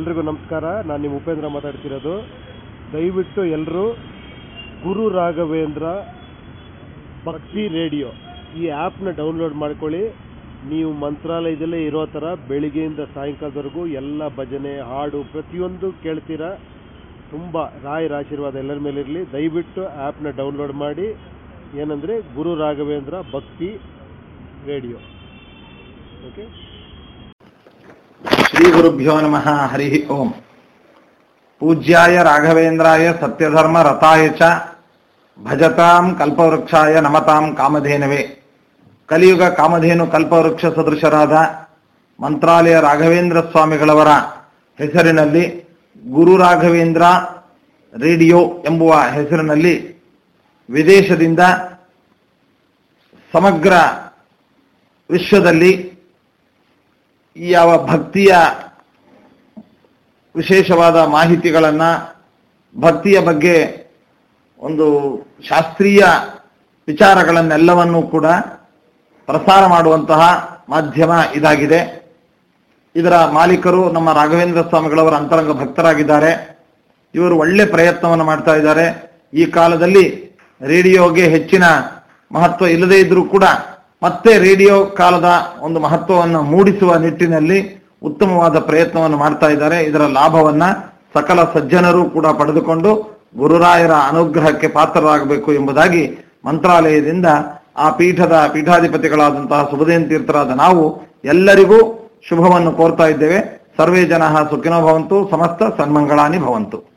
ಎಲ್ರಿಗೂ ನಮಸ್ಕಾರ ನಾನು ನಿಮ್ಮ ಉಪೇಂದ್ರ ಮಾತಾಡ್ತಿರೋದು ದಯವಿಟ್ಟು ಎಲ್ಲರೂ ಗುರು ರಾಘವೇಂದ್ರ ಭಕ್ತಿ ರೇಡಿಯೋ ಈ ಆ್ಯಪ್ನ ಡೌನ್ಲೋಡ್ ಮಾಡ್ಕೊಳ್ಳಿ ನೀವು ಮಂತ್ರಾಲಯದಲ್ಲೇ ಇರೋ ಥರ ಬೆಳಿಗ್ಗೆಯಿಂದ ಸಾಯಂಕಾಲದವರೆಗೂ ಎಲ್ಲ ಭಜನೆ ಹಾಡು ಪ್ರತಿಯೊಂದು ಕೇಳ್ತೀರಾ ತುಂಬ ರಾಯರ ಆಶೀರ್ವಾದ ಎಲ್ಲರ ಮೇಲಿರಲಿ ದಯವಿಟ್ಟು ಆ್ಯಪ್ನ ಡೌನ್ಲೋಡ್ ಮಾಡಿ ಏನಂದರೆ ಗುರು ರಾಘವೇಂದ್ರ ಭಕ್ತಿ ರೇಡಿಯೋ ಓಕೆ ಶ್ರೀ ಗುರುಭ್ಯೋ ನಮಃ ಹರಿ ಓಂ ಪೂಜ್ಯಾಯ ರಾಘವೇಂದ್ರಾಯ ಸತ್ಯಧರ್ಮ ರಥಾಯ ಚ ಭಜತಾಂ ಕಲ್ಪವೃಕ್ಷಾಯ ನಮತಾಂ ಕಾಮಧೇನವೇ ಕಲಿಯುಗ ಕಾಮಧೇನು ಕಲ್ಪವೃಕ್ಷ ಸದೃಶರಾದ ಮಂತ್ರಾಲಯ ರಾಘವೇಂದ್ರ ಸ್ವಾಮಿಗಳವರ ಹೆಸರಿನಲ್ಲಿ ಗುರು ರಾಘವೇಂದ್ರ ರೇಡಿಯೋ ಎಂಬುವ ಹೆಸರಿನಲ್ಲಿ ವಿದೇಶದಿಂದ ಸಮಗ್ರ ವಿಶ್ವದಲ್ಲಿ ಯಾವ ಭಕ್ತಿಯ ವಿಶೇಷವಾದ ಮಾಹಿತಿಗಳನ್ನು ಭಕ್ತಿಯ ಬಗ್ಗೆ ಒಂದು ಶಾಸ್ತ್ರೀಯ ವಿಚಾರಗಳನ್ನೆಲ್ಲವನ್ನೂ ಕೂಡ ಪ್ರಸಾರ ಮಾಡುವಂತಹ ಮಾಧ್ಯಮ ಇದಾಗಿದೆ ಇದರ ಮಾಲೀಕರು ನಮ್ಮ ರಾಘವೇಂದ್ರ ಸ್ವಾಮಿಗಳವರ ಅಂತರಂಗ ಭಕ್ತರಾಗಿದ್ದಾರೆ ಇವರು ಒಳ್ಳೆ ಪ್ರಯತ್ನವನ್ನು ಮಾಡ್ತಾ ಇದ್ದಾರೆ ಈ ಕಾಲದಲ್ಲಿ ರೇಡಿಯೋಗೆ ಹೆಚ್ಚಿನ ಮಹತ್ವ ಇಲ್ಲದೇ ಇದ್ರೂ ಕೂಡ ಮತ್ತೆ ರೇಡಿಯೋ ಕಾಲದ ಒಂದು ಮಹತ್ವವನ್ನು ಮೂಡಿಸುವ ನಿಟ್ಟಿನಲ್ಲಿ ಉತ್ತಮವಾದ ಪ್ರಯತ್ನವನ್ನು ಮಾಡ್ತಾ ಇದ್ದಾರೆ ಇದರ ಲಾಭವನ್ನ ಸಕಲ ಸಜ್ಜನರು ಕೂಡ ಪಡೆದುಕೊಂಡು ಗುರುರಾಯರ ಅನುಗ್ರಹಕ್ಕೆ ಪಾತ್ರರಾಗಬೇಕು ಎಂಬುದಾಗಿ ಮಂತ್ರಾಲಯದಿಂದ ಆ ಪೀಠದ ಪೀಠಾಧಿಪತಿಗಳಾದಂತಹ ಸುಬದೇನ್ ತೀರ್ಥರಾದ ನಾವು ಎಲ್ಲರಿಗೂ ಶುಭವನ್ನು ಕೋರ್ತಾ ಇದ್ದೇವೆ ಸರ್ವೇ ಜನ ಸುಖಿನೋ ಭವಂತು ಸಮಸ್ತ ಸನ್ಮಂಗಳಾನಿ ಭವಂತು